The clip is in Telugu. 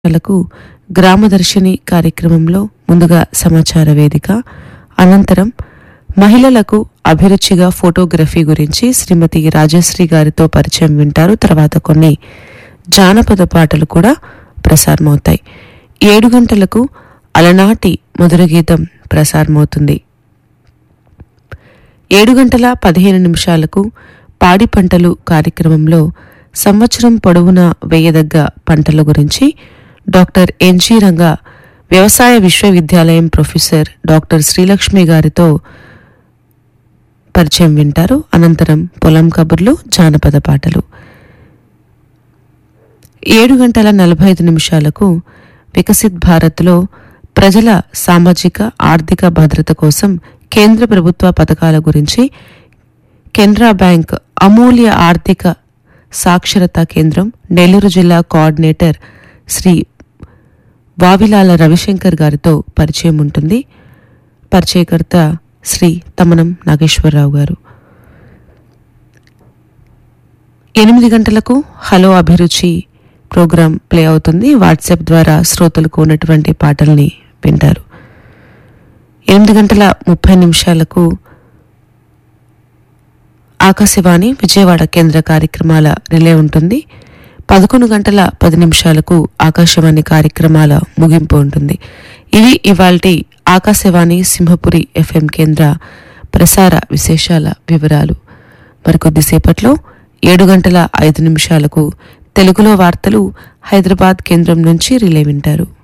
లకు గ్రామదర్శిని కార్యక్రమంలో ముందుగా సమాచార వేదిక అనంతరం మహిళలకు అభిరుచిగా ఫోటోగ్రఫీ గురించి శ్రీమతి రాజశ్రీ గారితో పరిచయం వింటారు తర్వాత కొన్ని జానపద పాటలు కూడా ప్రసారమవుతాయి ఏడు గంటలకు అలనాటి మధుర గీతం ప్రసారమవుతుంది ఏడు గంటల పదిహేను నిమిషాలకు పాడి పంటలు కార్యక్రమంలో సంవత్సరం పొడవునా వేయదగ్గ పంటల గురించి డాక్టర్ ఎన్జీ రంగా వ్యవసాయ విశ్వవిద్యాలయం ప్రొఫెసర్ డాక్టర్ శ్రీలక్ష్మి గారితో పరిచయం వింటారు అనంతరం పొలం కబుర్లు జానపద పాటలు ఏడు గంటల నలభై ఐదు నిమిషాలకు వికసిత్ భారత్లో ప్రజల సామాజిక ఆర్థిక భద్రత కోసం కేంద్ర ప్రభుత్వ పథకాల గురించి కెనరా బ్యాంక్ అమూల్య ఆర్థిక సాక్షరతా కేంద్రం నెల్లూరు జిల్లా కోఆర్డినేటర్ శ్రీ వావిలాల రవిశంకర్ గారితో పరిచయం ఉంటుంది పరిచయకర్త శ్రీ తమనం నాగేశ్వరరావు గారు ఎనిమిది గంటలకు హలో అభిరుచి ప్రోగ్రాం ప్లే అవుతుంది వాట్సాప్ ద్వారా శ్రోతలకు ఉన్నటువంటి పాటల్ని వింటారు ఎనిమిది గంటల ముప్పై నిమిషాలకు ఆకాశవాణి విజయవాడ కేంద్ర కార్యక్రమాల రిలే ఉంటుంది పదకొండు గంటల పది నిమిషాలకు ఆకాశవాణి కార్యక్రమాల ముగింపు ఉంటుంది ఇవి ఇవాల్టి ఆకాశవాణి సింహపురి ఎఫ్ఎం కేంద్ర ప్రసార విశేషాల వివరాలు మరికొద్దిసేపట్లో ఏడు గంటల ఐదు నిమిషాలకు తెలుగులో వార్తలు హైదరాబాద్ కేంద్రం నుంచి రిలే వింటారు